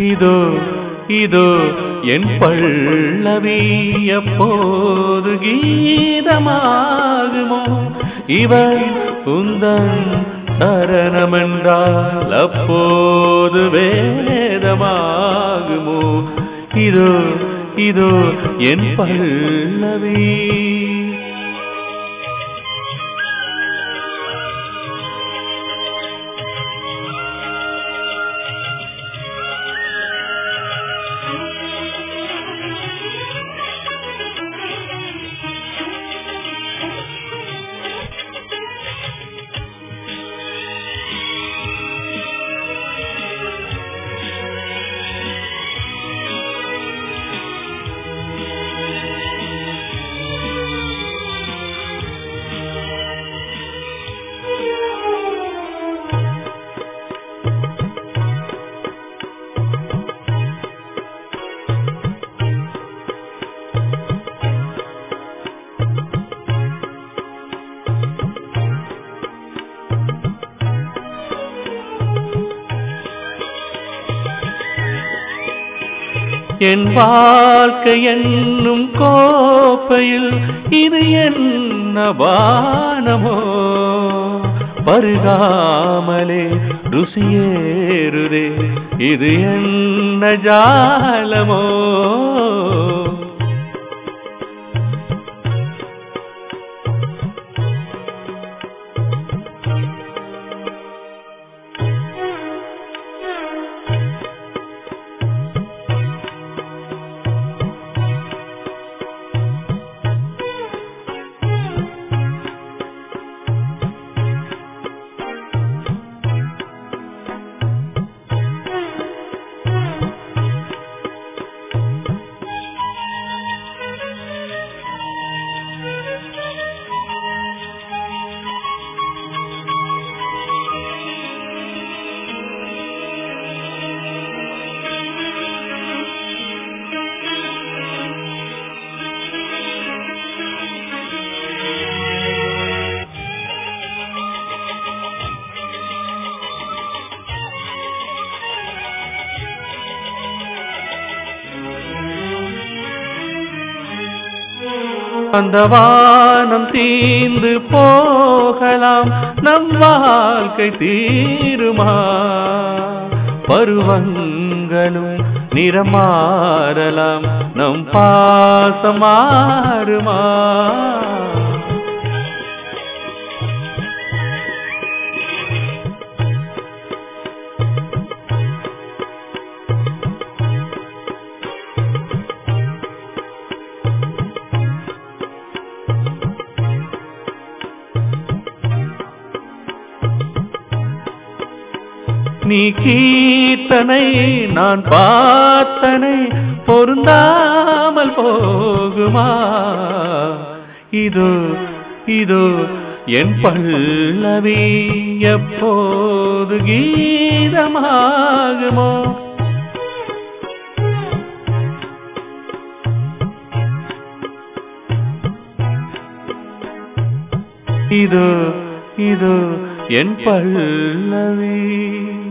இதோ இதோ என் பள்ளவி எப்போது கீதமாகுமோ இவள் உந்தன் சரணமென்றால் அப்போது வேதமாகுமோ இதோ இதோ என் பல்லவி என் வாழ்க்கை என்னும் கோப்பையில் இது என்ன பானமோ பருகாமலே ருசியேறுதே இது என்ன ஜாலமோ அந்த வானம் தீந்து போகலாம் நம் வாழ்க்கை தீருமா பருவங்களும் நிறமாறலாம் நம் பாசம் மாறுமா நீ கீர்த்தனை நான் பார்த்தனை பொருந்தாமல் போகுமா இதோ இதோ என் பல்லவி எப்போது கீதமாகுமோ இதோ இதோ என் பல்லவி